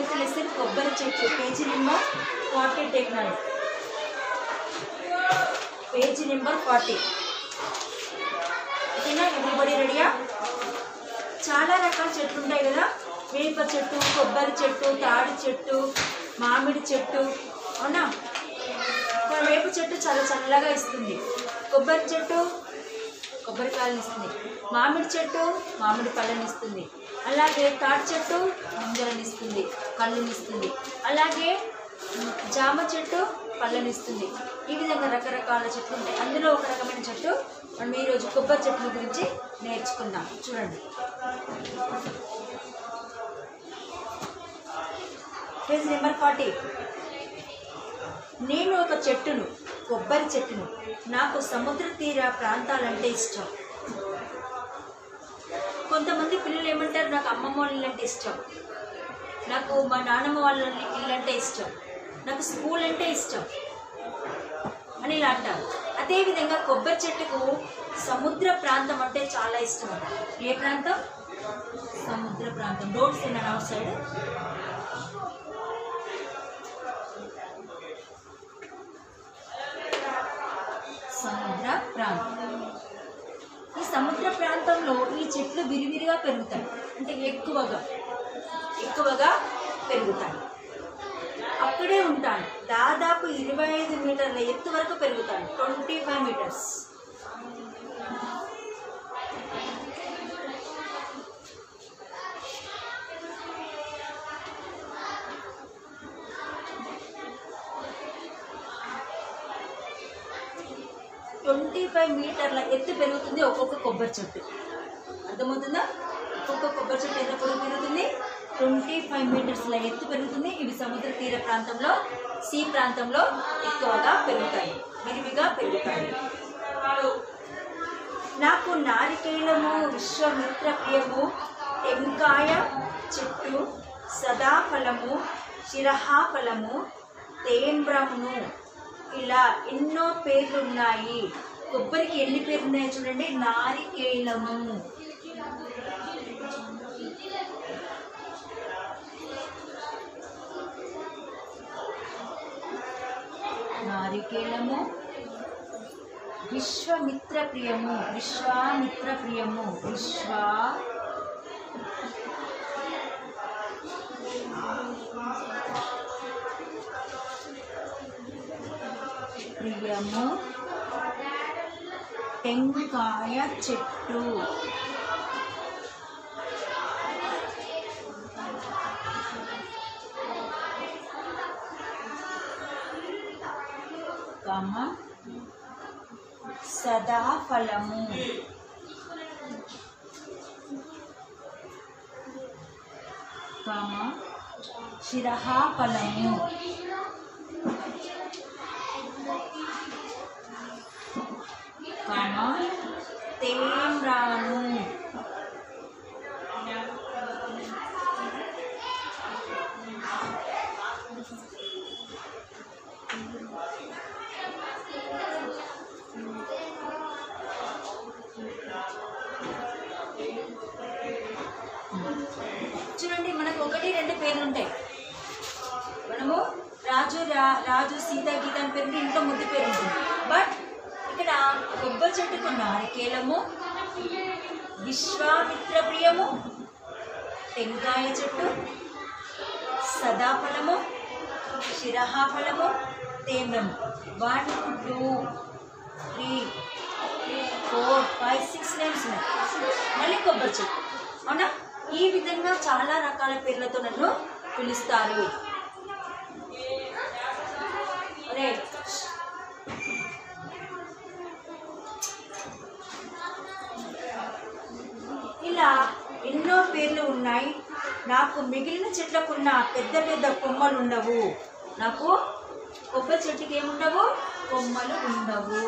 Twelfth lesson కొబ్బరి చెట్టు page number forty technology page number forty ఓకేనా ఎవ్రీబడి రెడీయా చాలా రకాల చెట్లు ఉంటాయి కదా వేప చెట్టు కొబ్బరి చెట్టు తాడి చెట్టు మామిడి చెట్టు అవునా మన వేప చెట్టు చాలా చల్లగా ఇస్తుంది కొబ్బరి చెట్టు కొబ్బరికాయలు ఇస్తుంది మామిడి చెట్టు మామిడి పళ్ళని ఇస్తుంది అలాగే తాటి చెట్టు ముంజలను ఇస్తుంది కళ్ళని ఇస్తుంది అలాగే ఉమ్, జామ చెట్టు పళ్ళని ఇస్తుంది ఈ విధంగా రకరకాల చెట్లు ఉంటాయి అందులో ఒక రకమైన చెట్టు మనం ఈరోజు కొబ్బరి చెట్ల గురించి నేర్చుకుందాం చూడండి పేజ్ నెంబర్ ఫార్టీ నేను ఒక చెట్టును కొబ్బరి చెట్టును నాకు సముద్ర తీర ప్రాంతాలంటే ఇష్టం కొంతమంది పిల్లలు ఏమంటారు నాకు అమ్మమ్మ వాళ్ళ ఇల్లు అంటే ఇష్టం నాకు మా నాన్నమ్మ వాళ్ళ ఇల్లు అంటే ఇష్టం నాకు స్కూల్ అంటే ఇష్టం అని ఇలా అంటారు అదేవిధంగా కొబ్బరి చెట్టుకు సముద్ర ప్రాంతం అంటే చాలా ఇష్టం అట ఏ ప్రాంతం సముద్ర ప్రాంతం రోడ్స్ ఇన్ అవుట్ సైడ్ సముద్ర ప్రాంతం ఈ సముద్ర ప్రాంతంలో ఈ చెట్లు విరివిరిగా పెరుగుతాయి అంటే ఎక్కువగా ఎక్కువగా పెరుగుతాయి అక్కడే ఉంటాను దాదాపు ఇరవై ఐదు మీటర్ల ఎత్తు వరకు పెరుగుతాను twenty five metres twenty five మీటర్ల ఎత్తు పెరుగుతుంది ఒక్కొక్క కొబ్బరి చెట్టు అర్థమవుతుందా ఒక్కొక్క కొబ్బరి చెట్టు ఎంత పొడవు పెరుగుతుంది ట్వంటీ ఫైవ్ మీటర్స్ల ఎత్తు పెరుగుతుంది ఇవి సముద్ర తీర ప్రాంతంలో సీ ప్రాంతంలో ఎక్కువగా పెరుగుతాయి విరివిగా పెరుగుతాయి నాకు నారికేళము విశ్వమిత్ర ప్రియము టెంకాయ చెట్టు సదాఫలము శిరహాఫలము తేంబ్రమును ఇలా ఎన్నో పేర్లు ఉన్నాయి కొబ్బరికి ఎన్ని పేర్లు ఉన్నాయో చూడండి నారికేళము నారికేళము విశ్వమిత్ర ప్రియము విశ్వామిత్ర ప్రియము విశ్వ ప్రియము టెంకాయ చెట్టు కమ సదాఫలము కమ శిరహాఫలము కమ తేమ్రాను చూడండి మనకు ఒకటి రెండు పేర్లు ఉంటాయి మనము రాజు రా రాజు సీత గీత అని పేరు ఉంటే ఇంట్లో ముద్దు పేరు ఉంటుంది బట్ ఇక్కడ కొబ్బరి చెట్టుకు నారికేలము విశ్వామిత్ర ప్రియము టెంకాయ చెట్టు సదాఫలము శిరహాఫలము తేమ్రము one two three four five six names ఉన్నాయి మళ్ళీ కొబ్బరి చెట్టు అవునా ఈ విధంగా చాలా రకాల పేర్లతో నన్ను పిలుస్తారు అరే ఇలా ఎన్నో పేర్లు ఉన్నాయి నాకు మిగిలిన చెట్లకున్న పెద్ద పెద్ద కొమ్మలు ఉండవు నాకు కొబ్బరి చెట్టుకి ఏముండవు కొమ్మలు ఉండవు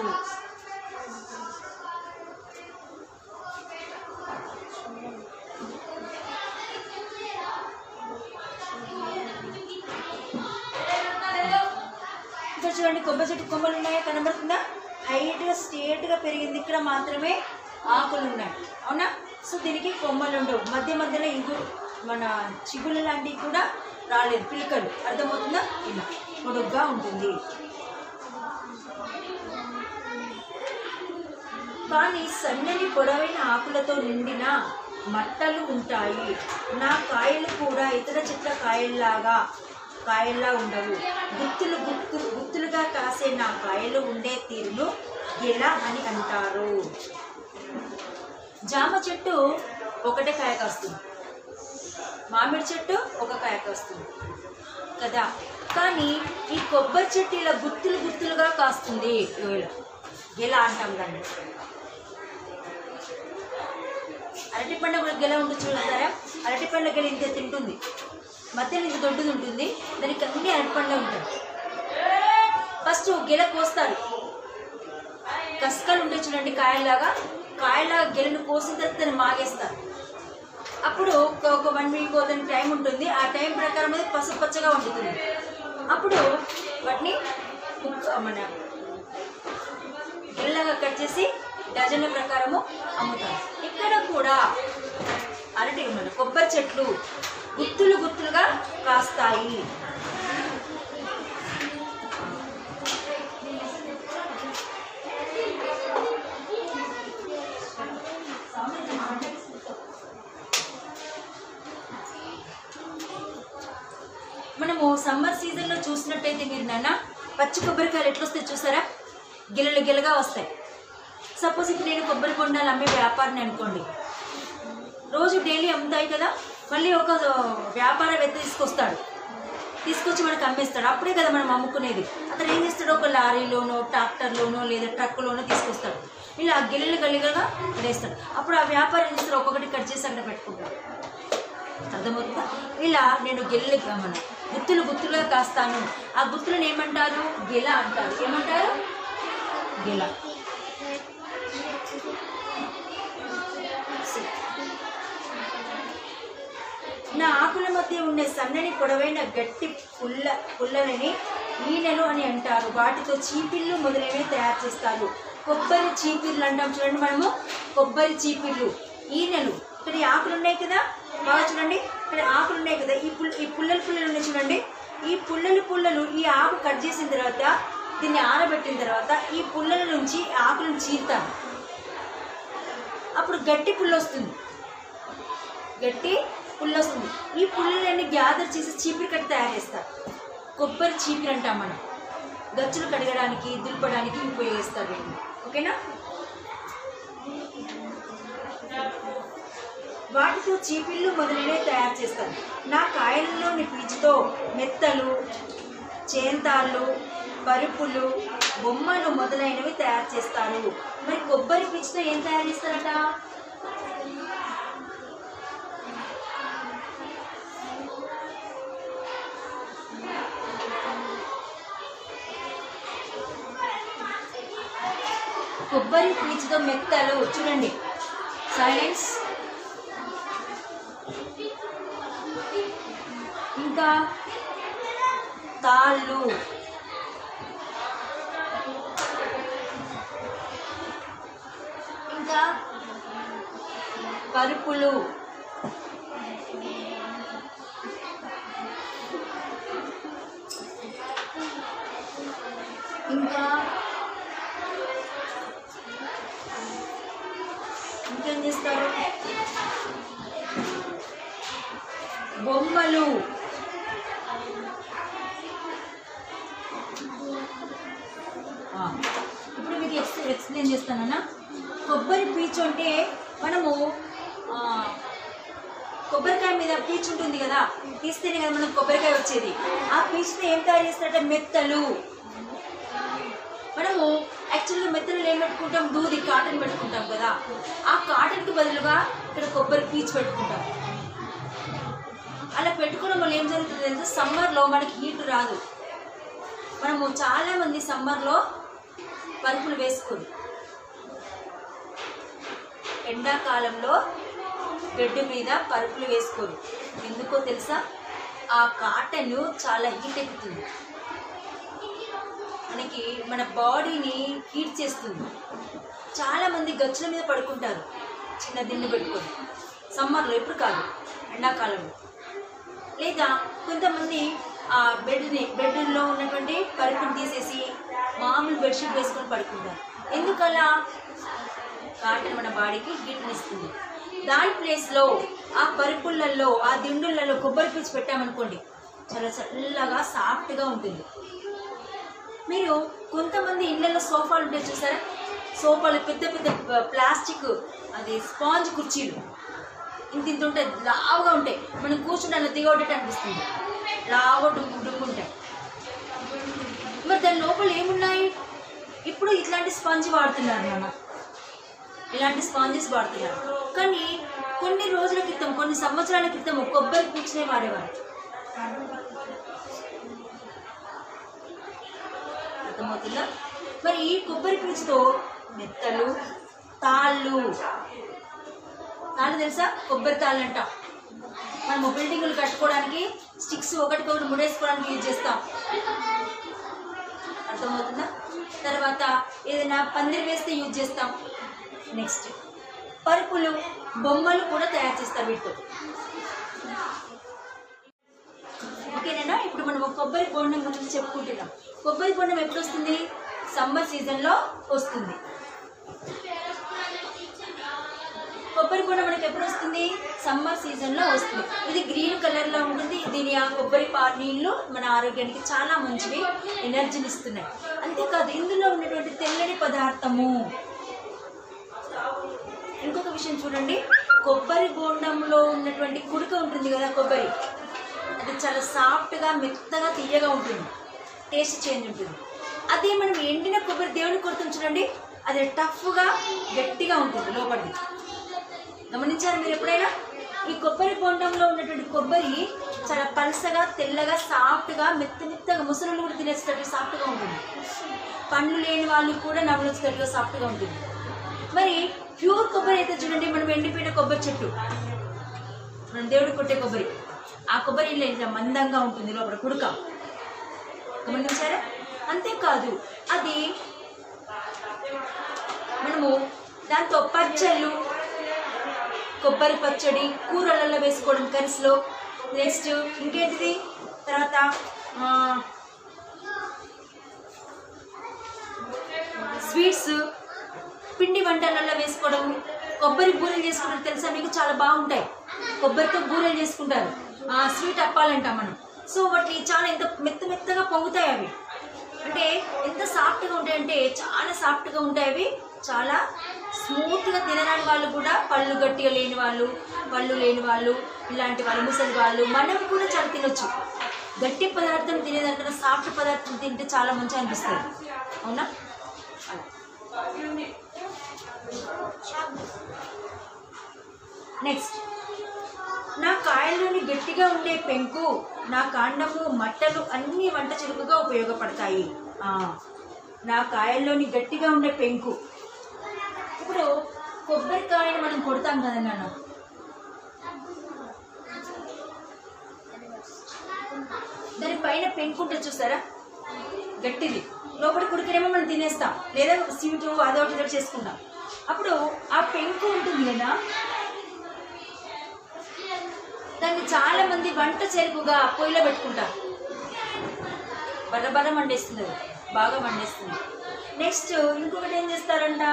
ఇక్కడ చూడండి కొబ్బరి చెట్టు కొమ్మలు ఉన్నాయా కనబడుతుందా హైట్గా స్ట్రేట్గా పెరిగింది ఇక్కడ మాత్రమే ఆకులు ఉన్నాయి అవునా సో దీనికి కొమ్మలు ఉండవు మధ్య మధ్యలో ఇంకు మన చిగుళ్ళు లాంటివి కూడా రాలేదు పిలికలు అర్థమవుతుందా ఇలా పొడుగ్గా ఉంటుంది కానీ సన్నని పొడవైన ఆకులతో నిండిన మట్టలు ఉంటాయి నా కాయలు కూడా ఇతర చెట్ల కాయల్లాగా కాయల్లా ఉండవు గుత్తులు గుత్తు గుత్తులుగా కాసే నా కాయలు ఉండే తీరును ఎలా అని అంటారు జామ చెట్టు ఒకటే కాయ కాస్తుంది మామిడి చెట్టు ఒక కాయ కాస్తుంది కదా కానీ ఈ కొబ్బరి చెట్టు ఇలా గుత్తులు గుత్తులుగా కాస్తుంది ఇలా ఎలా అంటాం దాన్ని అరటి పండు కూడా గెల ఉంటుంది చూడతారా అరటి పండు గెల ఇంత తింటుంది మధ్యలో ఇంత దొడ్డుది ఉంటుంది దానికి అన్ని అరటి పండ్లే ఉంటాయి ఫస్ట్ గెల కోస్తారు కసకలు ఉంటాయి చూడండి కాయలాగా కాయలాగా గెలను కోసిన తర్వాత దాన్ని మాగేస్తారు అప్పుడు ఒక- ఒక వన్ వీక్ దానికి టైం ఉంటుంది ఆ టైం ప్రకారం అది పసుపు పచ్చగా వండుతుంది అప్పుడు వాటిని కుక్- మన గిల్లగా కట్ చేసి డజన్ల ప్రకారము అమ్ముతారు ఇక్కడ కూడా అరటి మన కొబ్బరి చెట్లు గుత్తులు గుత్తులుగా కాస్తాయి మనము సమ్మర్ సీజన్లో చూసినట్టయితే మీరు నాన్న పచ్చి కొబ్బరికాయలు ఎట్లా వస్తాయి చూసారా గిల్లలు గిల్లగా వస్తాయి సపోజ్ ఇప్పుడు నేను కొబ్బరి బొండాలు అమ్మే వ్యాపారిని అనుకోండి రోజు డైలీ అమ్ముతాయి కదా మళ్ళీ ఒక వ్యాపారవేత్త తీసుకొస్తాడు తీసుకొచ్చి మనకు అమ్మేస్తాడు అప్పుడే కదా మనం అమ్ముకునేది అతను ఏం చేస్తాడు ఒక లారీలోనో ట్రాక్టర్లోనో లేదా ట్రక్కులోనో తీసుకొస్తాడు ఇలా గిల్లలు గల్లిగా వేస్తాడు అప్పుడు ఆ వ్యాపారం ఏం చేస్తాడు ఒక్కొక్కటి కట్ చేసి అక్కడ పెట్టుకుంటాడు అర్థమవుతుందా ఇలా నేను గిల్లలు మన గుత్తులు గుత్తులుగా కాస్తాను ఆ గుత్తులను ఏమంటారు గిల అంటారు ఏమంటారు గిల నా ఆకుల మధ్య ఉండే సన్నని పొడవైన గట్టి పుల్ల పుల్లలని ఈనెలు అని అంటారు వాటితో చీపిళ్ళు మొదలైనవి తయారు చేస్తారు కొబ్బరి చీపిళ్ళు అంటాం చూడండి మనము కొబ్బరి చీపిళ్ళు ఈనెలు ఇక్కడ ఈ ఆకులు ఉన్నాయి కదా బాగా చూడండి ఇక్కడ ఆకులు ఉన్నాయి కదా ఈ పుల్ ఈ పుల్లలు పుల్లలు ఉన్నాయి చూడండి ఈ పుల్లలు పుల్లలు ఈ ఆకు కట్ చేసిన తర్వాత దీన్ని ఆరబెట్టిన తర్వాత ఈ పుల్లల నుంచి ఆకులను చీరుతారు అప్పుడు గట్టి పుల్ల వస్తుంది గట్టి పుల్ల వస్తుంది ఈ పుల్లలన్నీ గ్యాదర్ చేసి చీపిరి కట్టి తయారు చేస్తారు కొబ్బరి చీపిరి అంటాం మనం గచ్చులు కడగడానికి దులపడానికి ఉపయోగిస్తారు వీటిని ఓకేనా వాటితో చీపిళ్ళు మొదలైనవి తయారు చేస్తారు నా కాయలలోని పీచుతో మెత్తలు చేంతాళ్ళు పరుపులు బొమ్మలు మొదలైనవి తయారు చేస్తారు మరి కొబ్బరి పీచుతో ఏం తయారు చేస్తారట కొబ్బరి పీచుతో మెత్తలు చూడండి సైలెన్స్ ఇంకా తాళ్ళు ఇంకా పరుపులు ఇంకా ఇంకేం చేస్తారు బొమ్మలు ఆ, ఇప్పుడు మీకు ఎక్స్ ఎక్స్ప్లెయిన్ చేస్తానన్నా కొబ్బరి పీచు అంటే మనము ఆ, కొబ్బరికాయ మీద పీచు ఉంటుంది కదా తీస్తేనే కదా మనకు కొబ్బరికాయ వచ్చేది ఆ పీచుతో ఏం తయారు చేస్తారంటే మెత్తలు మనము యాక్చువల్గా మెత్తలు ఏం పెట్టుకుంటాం దూది కాటన్ పెట్టుకుంటాం కదా ఆ కాటన్కి బదులుగా ఇక్కడ కొబ్బరి పీచు పెట్టుకుంటాం అలా పెట్టుకోవడం వల్ల ఏం జరుగుతుంది తెలుసా సమ్మర్లో మనకి హీట్ రాదు మనము చాలామంది సమ్మర్లో పరుపులు వేసుకోరు ఎండాకాలంలో బెడ్ మీద పరుపులు వేసుకోరు ఎందుకో తెలుసా ఆ కాటన్ చాలా హీట్ ఎక్కుతుంది మనకి మన బాడీని హీట్ చేస్తుంది చాలామంది గచ్చుల మీద పడుకుంటారు చిన్న దిండు పెట్టుకొని సమ్మర్లో ఎప్పుడు కాదు ఎండాకాలంలో లేదా కొంతమంది ఆ బెడ్ని బెడ్లో ఉన్నటువంటి పరుపుని తీసేసి మామూలు బెడ్షీట్ వేసుకొని పడుకుంటారు ఎందుకలా కాటన్ మన బాడీకి హీట్నిస్తుంది దాని ప్లేస్లో ఆ పరుపులలో ఆ దిండులలో కొబ్బరి పీచు పెట్టామనుకోండి చాలా చల్లగా సాఫ్ట్గా ఉంటుంది మీరు కొంతమంది ఇళ్ళల్లో సోఫాలు ఉంటాయి చూసారా సోఫాలు పెద్ద పెద్ద ప- ప్లాస్టిక్ అది స్పాంజ్ కుర్చీలు ఇంత ఇంత ఉంటాయి లావుగా ఉంటాయి మనం కూర్చుంటే దిగొట్టేట అనిపిస్తుంది లావుగా డుంగు డుంగు ఉంటాయి మరి దాని లోపల ఏమున్నాయి ఇప్పుడు ఇట్లాంటి స్పాంజ్ వాడుతున్నారు నాన్న ఇలాంటి స్పాంజెస్ వాడుతున్నారు కానీ కొన్ని రోజుల క్రితం కొన్ని సంవత్సరాల క్రితం కొబ్బరి పీచునే వాడేవారు అర్థమవుతుందా మరి ఈ కొబ్బరి పీచుతో మెత్తలు తాళ్ళు తాళ్ళు తెలుసా కొబ్బరి తాళ్ళు అంట మనము బిల్డింగులు కట్టుకోవడానికి స్టిక్స్ ఒకటికొకటి ముడేసుకోవడానికి యూజ్ చేస్తాం అర్థమవుతుందా తర్వాత ఏదైనా పందిరి వేస్తే యూజ్ చేస్తాం నెక్స్ట్ పరుపులు బొమ్మలు కూడా తయారు చేస్తారు వీటితో ఓకేనా ఇప్పుడు మనం కొబ్బరి బొండం గురించి చెప్పుకుంటున్నాం కొబ్బరి బొండం ఎప్పుడు వస్తుంది సమ్మర్ సీజన్లో వస్తుంది కొబ్బరి బొండం మనకి ఎప్పుడు వస్తుంది సమ్మర్ సీజన్లో వస్తుంది ఇది గ్రీన్ కలర్లో ఉంటుంది దీని ఆ కొబ్బరి పా నీళ్ళు మన ఆరోగ్యానికి చాలా మంచివి ఎనర్జీని ఇస్తున్నాయి అంతేకాదు ఇందులో ఉన్నటువంటి తెల్లని పదార్థము ఇంకొక విషయం చూడండి కొబ్బరి బోండంలో ఉన్నటువంటి కుడుక ఉంటుంది కదా కొబ్బరి అది చాలా సాఫ్ట్గా మెత్తగా తీయగా ఉంటుంది టేస్ట్ చేంజ్ ఉంటుంది అదే మనం ఎండిన కొబ్బరి దేవుని కొడుతాం చూడండి అది టఫ్గా గట్టిగా ఉంటుంది లోపలిది గమనించారు మీరు ఎప్పుడైనా ఈ కొబ్బరి బొండంలో ఉన్నటువంటి కొబ్బరి చాలా పలసగా తెల్లగా సాఫ్ట్గా మెత్త మెత్తగా ముసలు కూడా తినేసేటట్టు సాఫ్ట్గా ఉంటుంది పండ్లు లేని వాళ్ళు కూడా నవ్వులుచ్చేటట్టుగా సాఫ్ట్గా ఉంటుంది మరి ప్యూర్ కొబ్బరి అయితే చూడండి మనం ఎండిపోయిన కొబ్బరి చెట్టు మనం దేవుడు కొట్టే కొబ్బరి ఆ కొబ్బరి ఇల్లు ఇట్లా మందంగా ఉంటుంది లోపల కుడుక గమనించారా అంతేకాదు అది మనము దాంతో పచ్చళ్ళు కొబ్బరి పచ్చడి కూరలలో వేసుకోవడం కర్రీస్లో నెక్స్ట్ ఇంకేంటిది తర్వాత ఆ, స్వీట్స్ పిండి వంటలలో వేసుకోవడం కొబ్బరి బూరెలు చేసుకోవడం తెలుసా మీకు చాలా బాగుంటాయి కొబ్బరితో బూరెలు చేసుకుంటారు ఆ స్వీట్ అప్పాలంటాం మనం సో వాటి చాలా ఎంత మెత్త మెత్తగా పొంగుతాయి అవి అంటే ఎంత సాఫ్ట్గా ఉంటాయంటే చాలా సాఫ్ట్గా ఉంటాయి అవి చాలా స్మూత్గా తినరాని వాళ్ళు కూడా పళ్ళు గట్టిగా లేని వాళ్ళు పళ్ళు లేని వాళ్ళు ఇలాంటి వాళ్ళు ముసలి వాళ్ళు మనం కూడా చాలా తినొచ్చు గట్టి పదార్థం తినేదానికన్నా సాఫ్ట్ పదార్థం తింటే చాలా మంచిగా అనిపిస్తుంది అవునా అలా నెక్స్ట్ నా కాయల్లోని గట్టిగా ఉండే పెంకు నా కాండము మట్టలు అన్ని వంట చురుకుగా ఉపయోగపడతాయి ఆ, నా కాయల్లోని గట్టిగా ఉండే పెంకు ఇప్పుడు కొబ్బరికాయని మనం కొడతాం కదా నాన్న దాని పైన పెంకు ఉంటుంది చూస్తారా గట్టిది లోపల కుడికనేమో మనం తినేస్తాం లేదా స్వీట్ అదొకటి ఇదొకటి చేసుకుంటాం అప్పుడు ఆ పెంకు ఉంటుంది కదా దాన్ని చాలా మంది వంట చెరుకుగా పొయ్యిలో పెట్టుకుంటారు బర్ర బర్ర మండేస్తుంది అది బాగా మండేస్తుంది నెక్స్ట్ ఇంకొకటి ఏం చేస్తారంట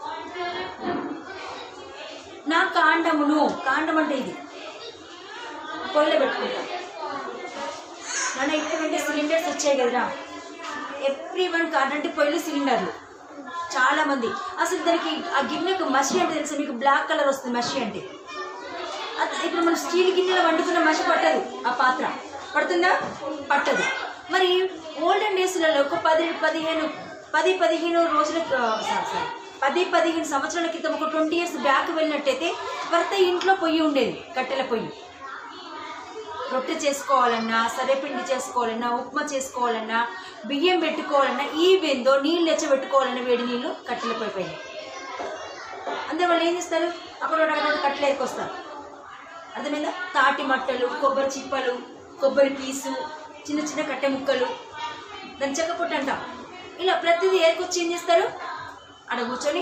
నా కాండమును కాండం అంటే ఇది పొయ్యిలో పెట్టుకుంటారు మన ఇప్పుడంటే సిలిండర్స్ వచ్చాయి కదరా ఎవ్రీ వన్ అంటే పొయ్యిలు సిలిండర్లు చాలా మంది అసలు దానికి ఆ గిన్నెకు మసి అంటే తెలుసా మీకు బ్లాక్ కలర్ వస్తుంది మసి అంటే అది ఇప్పుడు మనం స్టీల్ గిన్నెలో వండుకున్న మసి పట్టదు ఆ పాత్ర పడుతుందా పట్టదు మరి ఓల్డెన్ డేస్లలో ఒక పది పదిహేను పది పదిహేను రోజుల సారీ సారీ పది పదిహేను సంవత్సరాల క్రితం ఒక ట్వంటీ ఇయర్స్ బ్యాక్ వెళ్ళినట్టయితే ప్రతి ఇంట్లో పొయ్యి ఉండేది కట్టెల పొయ్యి రొట్టె చేసుకోవాలన్నా సరేపిండి చేసుకోవాలన్నా ఉప్మా చేసుకోవాలన్నా బియ్యం పెట్టుకోవాలన్నా ఈ వెందో నీళ్ళు పెట్టుకోవాలన్నా వేడి నీళ్ళు కట్టెల పొయ్యి పైన అందరు వాళ్ళు ఏం చేస్తారు అక్కడ ఒకటి అక్కడ ఒకటి కట్టెలు ఎరుకొస్తారు అర్థమైందా తాటి మట్టలు కొబ్బరి చిప్పలు కొబ్బరి పీసు చిన్న చిన్న కట్టె ముక్కలు దాన్ని చెక్కపొట్టు అంటాం ఇలా ప్రతిదీ ఏరుకొచ్చి ఏం చేస్తారు అక్కడ కూర్చొని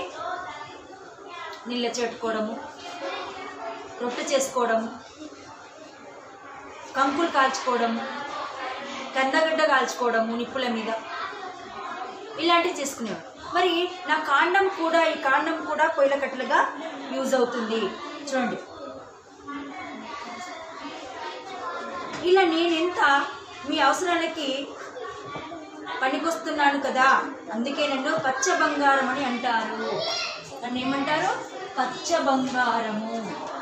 నీళ్ళు పెట్టుకోవడము రొట్టె చేసుకోవడము కంకులు కాల్చుకోవడం కందగడ్డ కాల్చుకోవడము నిప్పుల మీద ఇలాంటివి చేసుకునేవారు మరి నా కాండం కూడా ఈ కాండం కూడా పొయ్యిల కట్టెలుగా యూజ్ అవుతుంది చూడండి ఇలా నేను ఎంత మీ అవసరాలకి పనికొస్తున్నాను కదా అందుకే నన్ను పచ్చ బంగారం అని అంటారు నన్ను ఏమంటారు పచ్చ బంగారము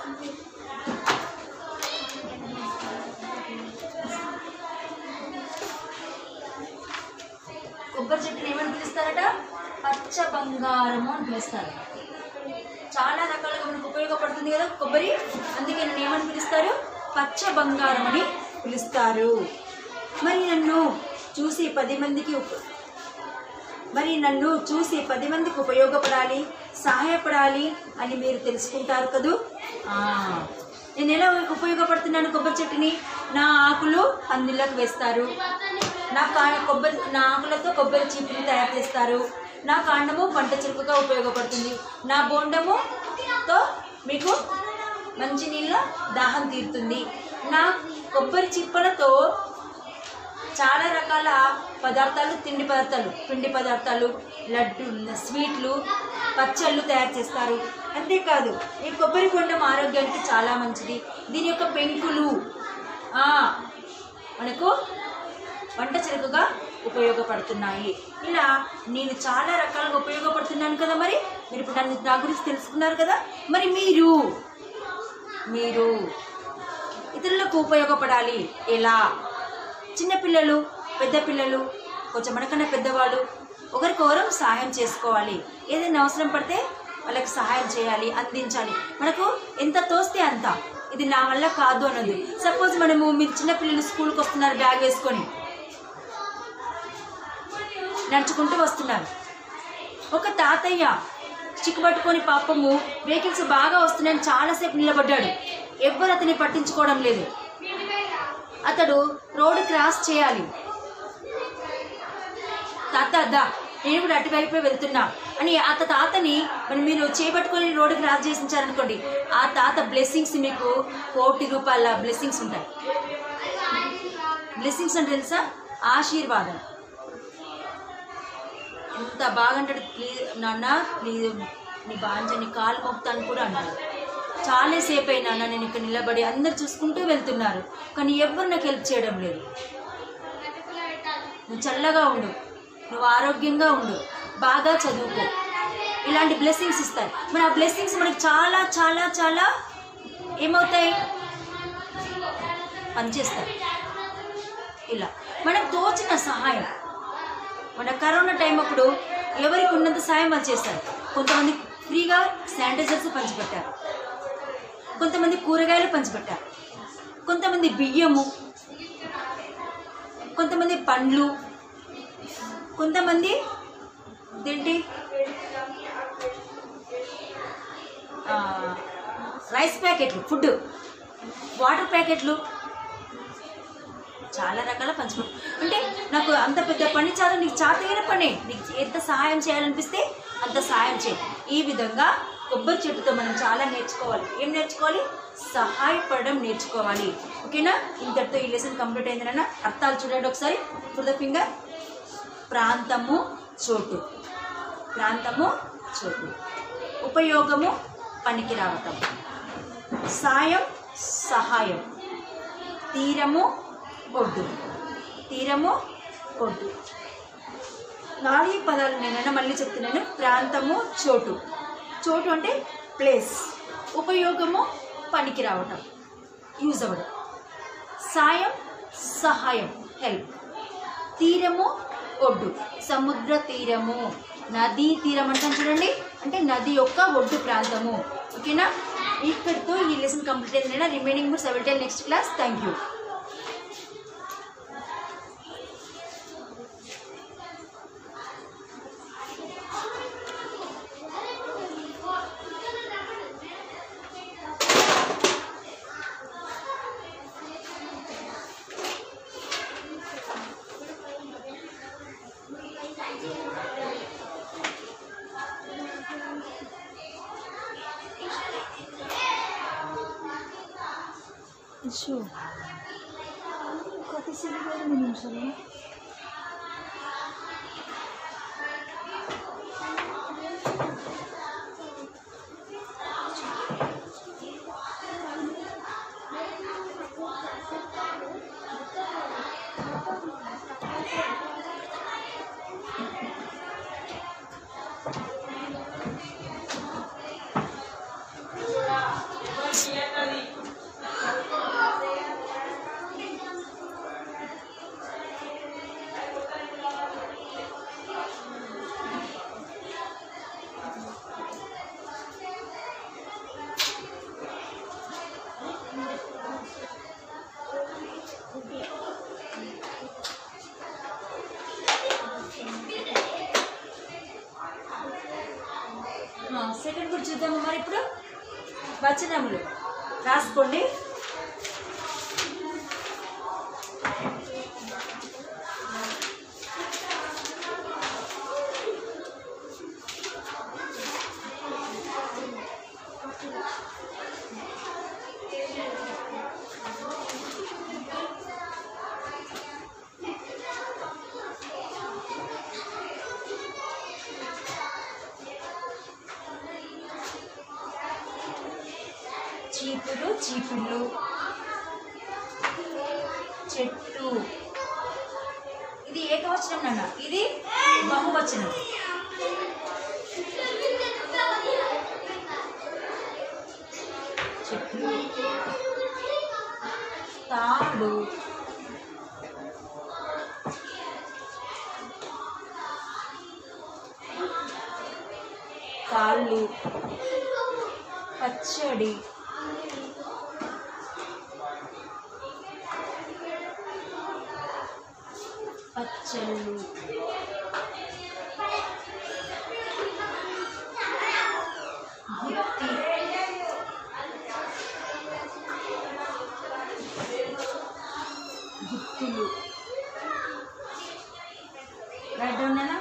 కొబ్బరి చెట్టుని ఏమని పిలుస్తారట పచ్చ బంగారము అని పిలుస్తారు చాలా రకాలుగా మనకు ఉపయోగపడుతుంది కదా కొబ్బరి అందుకే నన్ను ఏమని పిలుస్తారు పచ్చ బంగారం అని పిలుస్తారు మరి నన్ను చూసి పది మందికి ఉప- మరి నన్ను చూసి పది మందికి ఉపయోగపడాలి సహాయపడాలి అని మీరు తెలుసుకుంటారు కదూ ఆ, నేను ఎలా ఉపయోగపడుతున్నాను కొబ్బరి చెట్టుని నా ఆకులు అందులోకి వేస్తారు నా కా కొబ్బరి నా ఆకులతో కొబ్బరి చీపుని తయారు చేస్తారు నా కాండము పంట చెరుకుగా ఉపయోగపడుతుంది నా బోండము తో మీకు మంచి నీళ్ళ దాహం తీరుతుంది నా కొబ్బరి చిప్పలతో చాలా రకాల పదార్థాలు తిండి పదార్థాలు పిండి పదార్థాలు లడ్డు స్వీట్లు పచ్చళ్ళు తయారు చేస్తారు అంతేకాదు ఈ కొబ్బరి బొండం ఆరోగ్యానికి చాలా మంచిది దీని యొక్క పెంకులు ఆ, మనకు వంట చెరుకుగా ఉపయోగపడుతున్నాయి ఇలా నేను చాలా రకాలుగా ఉపయోగపడుతున్నాను కదా మరి మీరు ఇప్పుడు నన్ను నా గురించి తెలుసుకున్నారు కదా మరి మీరు మీరు ఇతరులకు ఉపయోగపడాలి ఎలా చిన్నపిల్లలు పెద్ద పిల్లలు కొంచెం మనకన్నా పెద్దవాళ్ళు ఒకరికొకరం సహాయం చేసుకోవాలి ఏదైనా అవసరం పడితే వాళ్ళకి సహాయం చేయాలి అందించాలి మనకు ఎంత తోస్తే అంత ఇది నా వల్ల కాదు అన్నది సపోజ్ మనము మీరు చిన్నపిల్లలు స్కూల్కి వస్తున్నారు బ్యాగ్ వేసుకొని నడుచుకుంటూ వస్తున్నారు ఒక తాతయ్య చిక్కుపట్టుకొని పాపము వెహికల్స్ బాగా వస్తున్నాయని చాలాసేపు నిలబడ్డాడు ఎవ్వరు అతన్ని పట్టించుకోవడం లేదు అతడు రోడ్డు క్రాస్ చేయాలి తాత అద్దా నేను కూడా అటువైపే వెళ్తున్నా అని ఆ తాతని మరి మీరు చేపట్టుకొని రోడ్డు క్రాస్ చేసించారనుకోండి ఆ తాత బ్లెస్సింగ్స్ మీకు కోటి రూపాయల బ్లెస్సింగ్స్ ఉంటాయి బ్లెస్సింగ్స్ అంటే తెలుసా ఆశీర్వాదం ఎంత బాగంటాడు ప్లీజ్ నాన్న ప్లీజ్ నీ బాంజ నీ కాలు మొక్తాను కూడా అన్నాడు చాలాసేపు అయినా నేను ఇక్కడ నిలబడి అందరు చూసుకుంటూ వెళ్తున్నారు కానీ ఎవ్వరు నాకు హెల్ప్ చేయడం లేదు నువ్వు చల్లగా ఉండు నువ్వు ఆరోగ్యంగా ఉండు బాగా చదువుకో ఇలాంటి బ్లెస్సింగ్స్ ఇస్తారు మరి ఆ బ్లెస్సింగ్స్ మనకి చాలా చాలా చాలా ఏమవుతాయి పనిచేస్తాయి ఇలా మనకు తోచిన సహాయం మన కరోనా టైం అప్పుడు ఎవరికి ఉన్నంత సాయం వాళ్ళు చేస్తారు కొంతమంది ఫ్రీగా శానిటైజర్స్ పంచిపెట్టారు కొంతమంది కూరగాయలు పంచిపెట్టారు కొంతమంది బియ్యము కొంతమంది పండ్లు కొంతమంది ఏంటి ఆ, రైస్ ప్యాకెట్లు ఫుడ్ వాటర్ ప్యాకెట్లు చాలా రకాల పంచిపెట్టు అంటే నాకు అంత పెద్ద పని చాలు నీకు చాతైన పని నీకు ఎంత సహాయం చేయాలనిపిస్తే అంత సహాయం చేయి ఈ విధంగా కొబ్బరి చెట్టుతో మనం చాలా నేర్చుకోవాలి ఏం నేర్చుకోవాలి సహాయపడడం నేర్చుకోవాలి ఓకేనా ఇంతటితో ఈ లెసన్ కంప్లీట్ అయిందన్న అర్థాలు చూడండి ఒకసారి ఫర్ ద ఫింగర్ ప్రాంతము చోటు ప్రాంతము చోటు ఉపయోగము పనికి రావటం సాయం సహాయం తీరము ఒడ్డు తీరము ఒడ్డు నాలుగు పదాలు నేనైనా మళ్ళీ చెప్తున్నాను ప్రాంతము చోటు చోటు అంటే ప్లేస్ ఉపయోగము పనికి రావటం యూజ్ అవ్వడం సాయం సహాయం హెల్ప్ తీరము ఒడ్డు సముద్ర తీరము నదీ తీరం అంటాం చూడండి అంటే నది యొక్క ఒడ్డు ప్రాంతము ఓకేనా ఇక్కడితో ఈ లెసన్ కంప్లీట్ అయింది రిమైనింగ్ మూడు seven ten next class thank you Sure. ఎంతసేపు ఎన్ని నిమిషాలు సెకండ్ కూడా చూద్దాము మరి ఇప్పుడు వచనములు రాసుకోండి చీపులు చీపుళ్ళు చెట్టు ఇది ఏకవచనం నాన్న ఇది బహువచనం చెట్లు తాడు కాళ్ళు పచ్చడి పచ్చళ్ళు గుత్తి గుత్తులు రైట్ డౌన్ నాన్న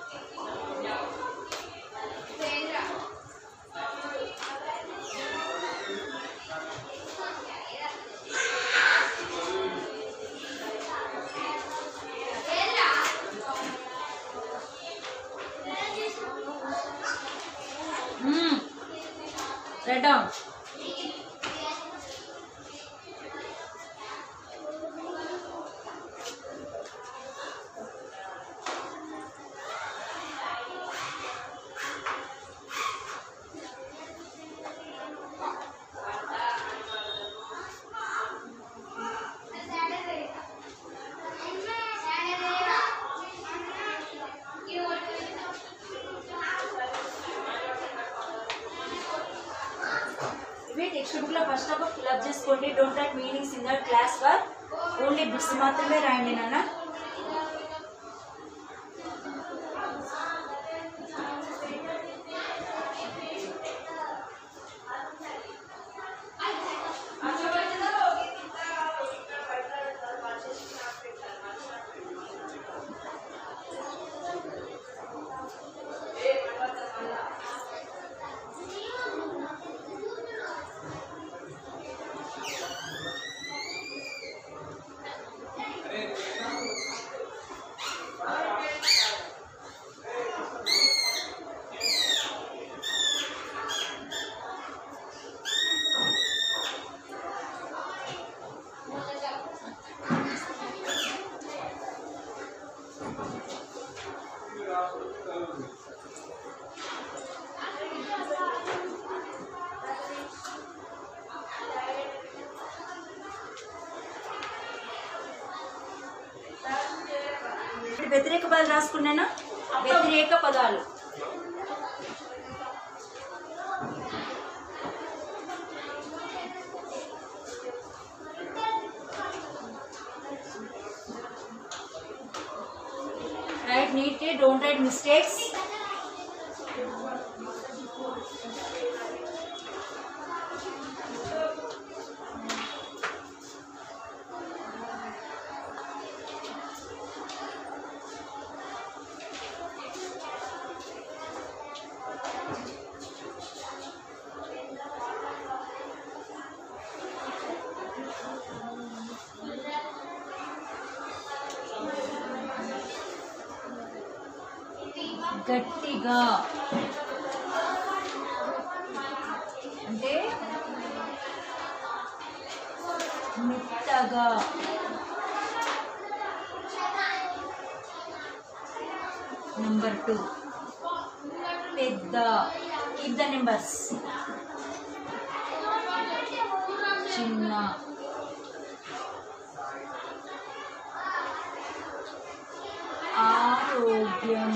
రైట్ డౌన్ ఇవి టెక్స్ట్ బుక్ లో ఫస్ట్ ఆఫ్ ఫిల్అప్ చేసుకోండి don't write meanings in that class work only bits మాత్రమే రాయండి నాన్న ఇప్పుడు వ్యతిరేక పదాలు రాసుకున్నానా వ్యతిరేక పదాలు write neatly don't write mistakes గట్టిగా అంటే మెత్తగా నెంబర్ టూ పెద్ద కీప్ ద నెంబర్స్ చిన్న ఆరోగ్యం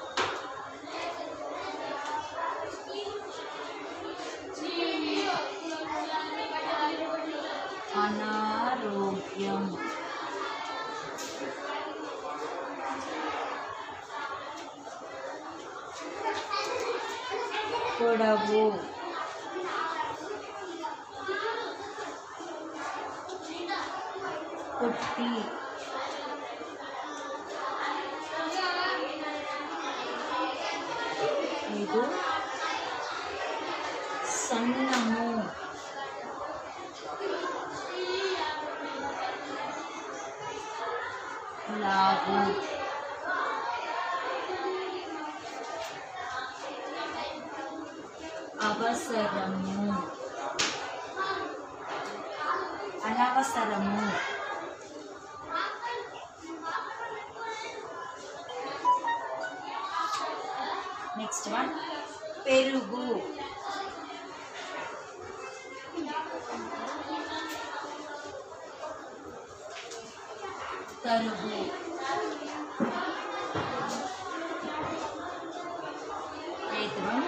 అనారోగ్యం పొడవు పొట్టి ಇದು ಸಣ್ಣము లావు అవసరము అనవసరము నెక్స్ట్ వన్ పెరుగు తరుగు ఎయిత్ వన్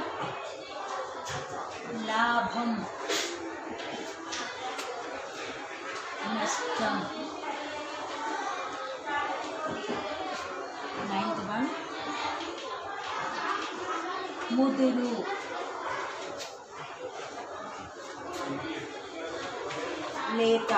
లాభం నష్టం నైన్త్ వన్ ముదురు లేత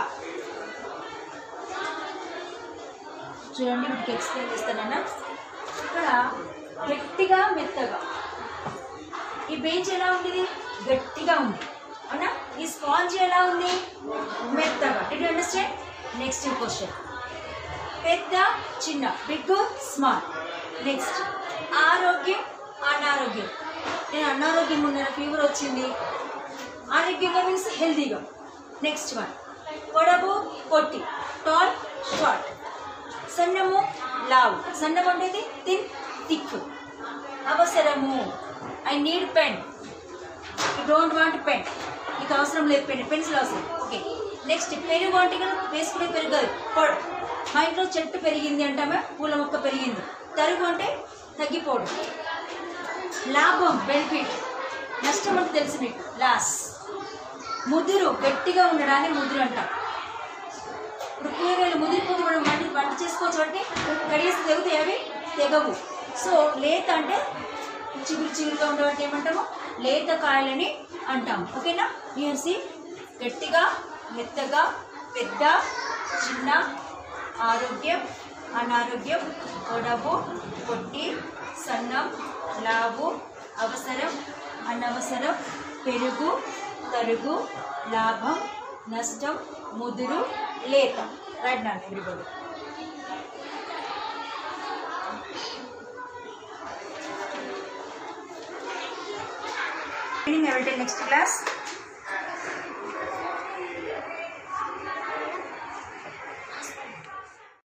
చూడండి మీకు ఎక్స్ప్లెయిన్ చేస్తానన్నా ఇక్కడ గట్టిగా మెత్తగా ఈ బెంచ్ ఎలా ఉంది గట్టిగా ఉంది అవునా ఈ స్పాంజ్ ఎలా ఉంది మెత్తగా డి అండర్స్టాండ్ నెక్స్ట్ క్వశ్చన్ పెద్ద చిన్న బిగ్ స్మాల్ నెక్స్ట్ ఆరోగ్యం అనారోగ్యం నేను అనారోగ్యం ఉన్న ఫీవర్ వచ్చింది ఆరోగ్యంగా మీన్స్ హెల్తీగా నెక్స్ట్ వన్ పొడవు పొట్టి టాల్ షార్ట్ సన్నము లావు సన్నం ఉండేది థిన్ థిక్ అవసరము I need pen you don't want pen నీకు అవసరం లేదు పెన్ పెన్సిల్ అవసరం ఓకే నెక్స్ట్ పెరుగు అంటే కదా వేసుకునే పెరుగు కాదు పొడ మా ఇంట్లో చెట్టు పెరిగింది అంటామా పూల మొక్క పెరిగింది తరుగు అంటే తగ్గిపోవడం లాభం బెనిఫిట్ నష్టం అంటే తెలుసు మీకు లాస్ ముదురు గట్టిగా ఉండడాన్ని ముదురు అంటాం ఇప్పుడు కూరగాయలు ముదిరిపోతే మనం వంట వంట చేసుకోవచ్చు అంటే కడిగేసి తెగుతాయి అవి తెగవు సో లేత అంటే చిగురు చిగురుగా ఉండబట్టి ఏమంటాము లేత కాయలని అంటాము ఓకేనా యూసి గట్టిగా మెత్తగా పెద్ద చిన్న ఆరోగ్యం అనారోగ్యం పొడవు పొట్టి సన్నం లావు అవసరం అనవసరం పెరుగు తరుగు లాభం నష్టం ముదురు లేత రైట్ నాన్న everybody I will take next class.